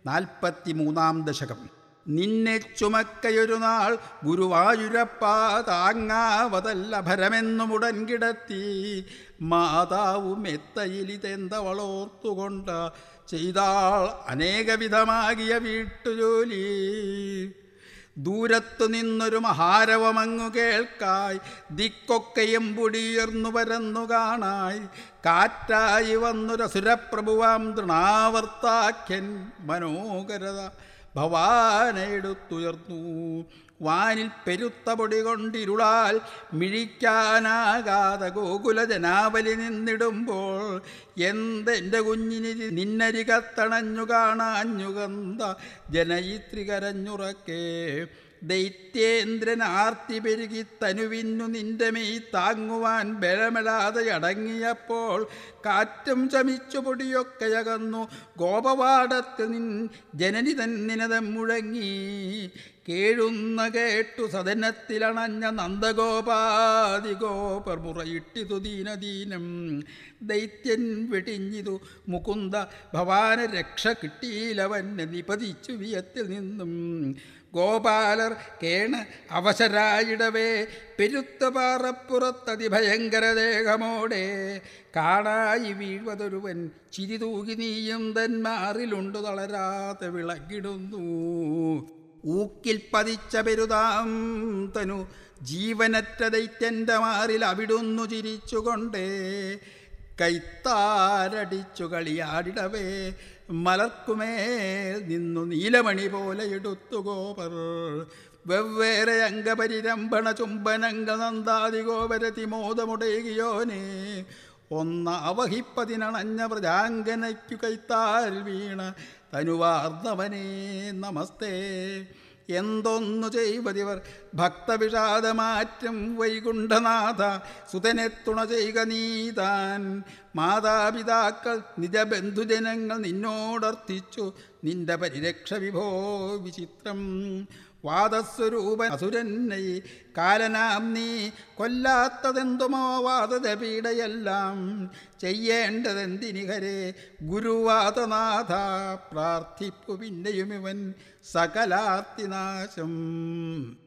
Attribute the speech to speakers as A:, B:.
A: നാൽപ്പത്തി മൂന്നാം ദശകം നിന്നെ ചുമക്കയൊരു നാൾ ഗുരുവായൂരപ്പ താങ്ങാവതല്ല ഭരമെന്നുമുടൻ കിടത്തി മാതാവും എത്തയിലിതെന്തവളോർത്തുകൊണ്ട് ചെയ്താൾ അനേകവിധമാകിയ വീട്ടുജോലി ദൂരത്തു നിന്നൊരു മഹാരവമങ്ങു കേൾക്കായി ദിക്കൊക്കെയും പൊടിയുയർന്നു പരന്നു കാണായി കാറ്റായി വന്നൊരസുരപ്രഭുവാം തൃണാവർത്താഖ്യൻ മനോഹരത ഭവാനെടുത്തുയർന്നു വാനിൽ പെരുത്ത പൊടി കൊണ്ടിരുളാൽ മിഴിക്കാനാകാതെ ഗോകുല ജനാവലി നിന്നിടുമ്പോൾ എന്തെൻ്റെ കുഞ്ഞിനി നിന്നരികത്തണഞ്ഞു കാണാഞ്ഞുകന്ത ജനയിത്രി കരഞ്ഞുറക്കേ ദൈത്യേന്ദ്രൻ ആർത്തി പെരുകി തനുവിന്നു നിന്റെ മെയ് താങ്ങുവാൻ ബലമിടാതെ അടങ്ങിയപ്പോൾ കാറ്റും ചമിച്ചു പൊടിയൊക്കെ അകന്നു ഗോപവാടത്ത് നിൻ ജനനി തന്നിനതം മുഴങ്ങി കേഴുന്ന കേട്ടു സദനത്തിലണഞ്ഞ നന്ദഗോപാതി ഗോപർ മുറയിട്ടിതു ദീനദീനം ദൈത്യൻ വെടിഞ്ഞിതു മുകുന്ദ ഭവാന രക്ഷ കിട്ടിയിലവന് നിപതിച്ചു വിയത്തിൽ നിന്നും ഗോപാലർ കേണ അവശരായിടവേ പെരുത്ത പാറപ്പുറത്തതിഭയങ്കര ദേഹമോടെ കാണായി വീഴ്വതൊരുവൻ ചിരി തൂകി നീയും തന്മാറിലുണ്ടു തളരാതെ വിളകിടുന്നു ഊക്കിൽ പതിച്ച പെരുതാം തനു ജീവനറ്റ ദൈത്യൻ്റെ മാറിൽ അവിടുന്നു ചിരിച്ചുകൊണ്ടേ കൈത്താരടിച്ചു കളിയാടിടവേ മലർക്കുമേൽ നിന്നു നീലമണി പോലെ എടുത്തു ഗോപർ വെവ്വേറെ അംഗപരിരംഭണ ചുംബനങ്ക നന്ദാതി ഗോപരതി മോദമുടയുകയോനെ ഒന്നാവഹിപ്പതിനണഞ്ഞ പ്രജാങ്കനയ്ക്കു കൈത്താൽ വീണ തനുവാർന്നവനേ നമസ്തേ എന്തൊന്നു ചെയ്വതിവർ ഭക്തവിഷാദമാറ്റം വൈകുണ്ഠനാഥ സുതനെ തുണ ചെയ്യുക നീതാൻ മാതാപിതാക്കൾ നിജബന്ധുജനങ്ങൾ നിന്നോടർത്ഥിച്ചു നിന്റെ പരിരക്ഷ വിഭോ വിചിത്രം വാദസ്വരൂപൻ അസുരന്നെ കാലനാം നീ കൊല്ലാത്തതെന്തുമോ വാദതപീഡയെല്ലാം ചെയ്യേണ്ടതെന്തിനിഹരെ ഗുരുവാദനാഥ പ്രാർത്ഥിപ്പു പിന്നെയും ഇവൻ സകലാർത്തിനാശം